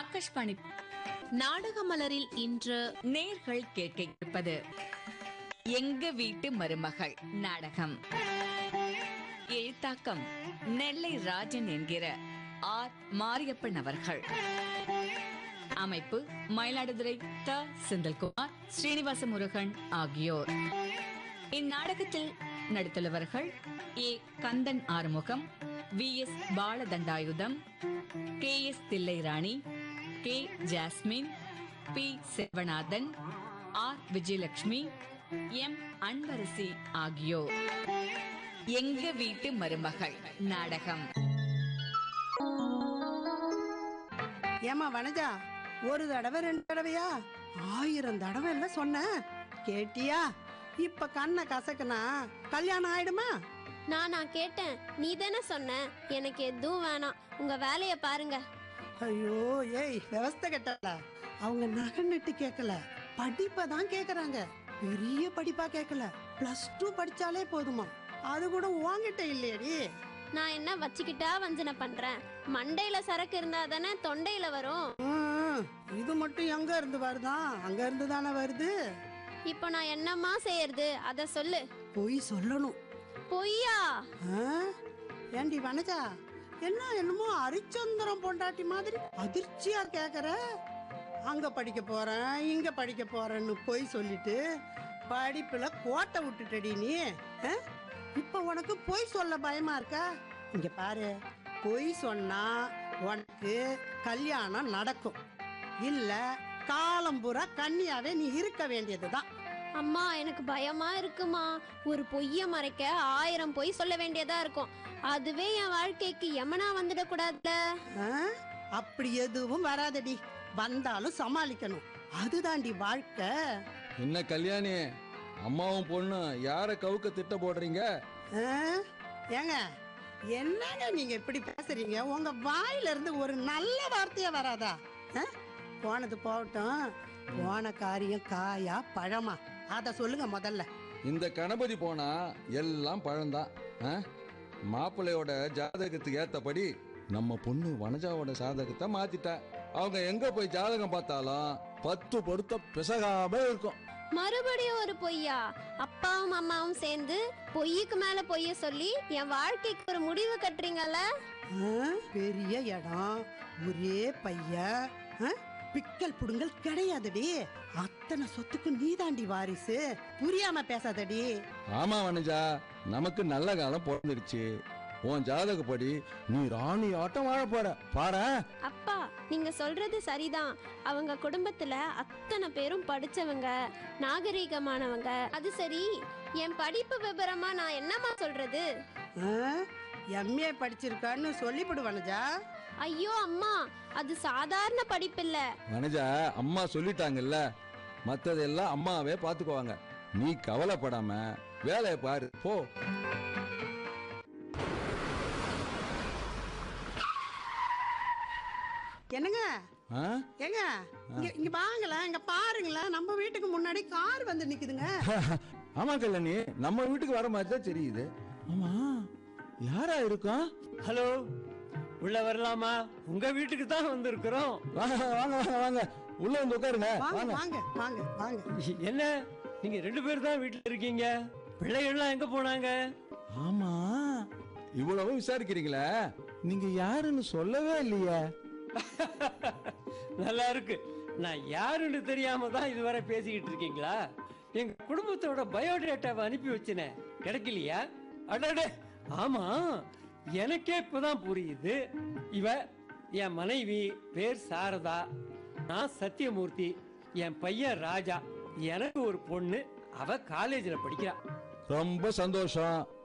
ஆகாஷ்வாணி நாடக மலரில் இன்று நேர்கள் கேட்க இருப்பது எங்க வீட்டு மருமகள் நாடகம் எழுத்தாக்கம் நெல்லை ராஜன் என்கிற ஆர் மாரியப்பன் அவர்கள் அமைப்பு மயிலாடுதுறை த செந்தில்குமார் ஸ்ரீனிவாச முருகன் ஆகியோர் இந்நாடகத்தில் நடித்துள்ளவர்கள் A Kandan Arumugam V S Balathandayutham K S Thillairani K Jasmine P Selvanathan R Vijayalakshmi M Anbarasi ஆகியோர் எங்க வீட்டு மருமகள் நாடகம் ஏமா வனஜா ஒரு தடவை ரெண்டு தடவையா ஆயிரம் தடவை இல்ல சொன்னேன் கேட்டியா இப்ப கண்ணை கசக்குனா கல்யாணம் ஆயிடுமா நான் நான் கேட்டேன் நீ தானே சொன்ன எனக்கு எதுவும் வேணாம் உங்க வேலைய பாருங்க ஐயோ ஏய் விவஸ்தை கட்டல அவங்க நகை நட்டு கேட்கல படிப்பை தான் கேக்குறாங்க பெரிய படிப்பா கேட்கல பிளஸ் டூ படிச்சாலே போதுமா அது கூட உன்கிட்ட இல்லையடி நான் என்ன வச்சுக்கிட்டா வஞ்சனை பண்றேன் மண்டையில சரக்கு இருந்தா தானே தொண்டையில வரும் ம், இது மட்டும் எங்க இருந்து வருதா அங்க இருந்து தானே வருது இப்போ நான் என்னம்மா செய்யறது அத சொல்லு போய் சொல்லணும் பொய்யா ஆ? ஏண்டி வனஜா என்ன என்னமோ ஹரிச்சந்திரம் பொண்டாட்டி மாதிரி அதிர்ச்சியா கேக்குற அங்க படிக்க போறேன் இங்க படிக்க போறேன்னு போய் சொல்லிட்டு படிப்புல கோட்டை விட்டுட்டடி நீ ஆ? இப்ப உனக்கு பொய் சொல்ல பயமா இருக்கா இங்க பாரு பொய் சொன்னா உனக்கு கல்யாணம் நடக்கும் இல்ல காலம்புறா கன்னியாவே நீ இருக்க வேண்டியதுதான் அம்மா எனக்கு பயமா இருக்குமா ஒரு பொய்ய மறைக்க ஆயிரம் பொய் சொல்ல வேண்டியதா இருக்கும் அதுவே என் வாழ்க்கைக்கு யமனா வந்துடக்கூடாதுல ஆ? அப்படி எதுவும் வராதடி வந்தாலும் சமாளிக்கணும் அதுதாண்டி வாழ்க்கை என்ன கல்யாணி அம்மாவும் பொண்ணு யார கவுக்க திட்ட போடுறீங்க ஆ? ஏங்க என்னங்க நீங்க இப்படி பேசுறீங்க உங்க வாயில இருந்து ஒரு நல்ல வார்த்தையா வராதா ஆ? போனது போகட்டும் போன காரியம் காயா பழமா அத சொல்லுங்க முதல்ல இந்த கணபதி போனா எல்லாம் பழம்தான் ஆ? மாப்பிள்ளையோட ஜாதகத்துக்கு ஏத்தபடி நம்ம பொண்ணு வனஜாவோட ஜாதகத்தை மாத்திட்டா அவங்க எங்க போய் ஜாதகம் பார்த்தாலும் பத்து பொருத்தம் பிசகாம இருக்கும் மறுபடியும் ஒரு பொய்யா அப்பாவும் அம்மாவும் சேர்ந்து பொய்யுக்கு மேல பொய்ய சொல்லி என் வாழ்க்கைக்கு ஒரு முடிவு கட்டுறீங்கல்ல ஆ? பெரிய இடம் ஒரே பையன் ஆ? பிக்கல் புடுங்கல் கிடையாதுடி அத்தனை சொத்துக்கு நீதாண்டி வாரிசு புரியாம பேசாதடி ஆமா வனஜா நமக்கு நல்ல காலம் பிறந்துடுச்சு உன் ஜாதகப்படி நீ ராணி ஆட்டம் வாழ போற பாரு அப்பா நீங்க சொல்றது சரிதான் அவங்க குடும்பத்துல அத்தனை பேரும் படிச்சவங்க நாகரீகமானவங்க அது சரி என் படிப்பு விபரமா நான் என்னம்மா சொல்றது எம்ஏ படிச்சிருக்கான்னு சொல்லிவிடு வனஜா ஐயோ அம்மா அது சாதாரண படிப்பில்ல வனஜா அம்மா சொல்லிட்டாங்கல்ல மத்ததெல்லாம் அம்மாவே பாத்துக்குவாங்க நீ கவலைப்படாம வேலையை பாரு போ என்னங்க ஆ? ஏங்க இங்க இங்க வாங்களேன் இங்க பாருங்களேன் நம்ம வீட்டுக்கு முன்னாடி கார் வந்து நிக்குதுங்க ஆமா கல்யாணி நம்ம வீட்டுக்கு வர மாதிரி தான் தெரியுது ஆமா யாரா இருக்கும் ஹலோ உள்ள வரலாமா உங்க வீட்டுக்கு தான் வந்திருக்கிறோம் வாங்க வாங்க வாங்க வாங்க உள்ள வந்து உட்காருங்க வாங்க வாங்க வாங்க வாங்க வாங்க என்ன நீங்க ரெண்டு பேர் தான் வீட்டுல இருக்கீங்க பிள்ளைகள்லாம் எங்க போனாங்க ஆமா இவ்வளவு விசாரிக்கிறீங்களே நீங்க யாருன்னு சொல்லவே இல்லையே நல்லா இருக்கு நான் யாருன்னு தெரியாம தான் இதுவரை பேசிக்கிட்டு இருக்கீங்களா எங்க குடும்பத்தோட பயோடேட்டாவை அனுப்பி வச்சினேன் கிடைக்கலையா அடடே ஆமா எனக்கே இப்பதான் புரியுது இவ என் மனைவி பேர் சாரதா நான் சத்தியமூர்த்தி என் பையன் ராஜா எனக்கு ஒரு பொண்ணு அவ காலேஜ்ல படிக்கிறா ரொம்ப சந்தோஷம்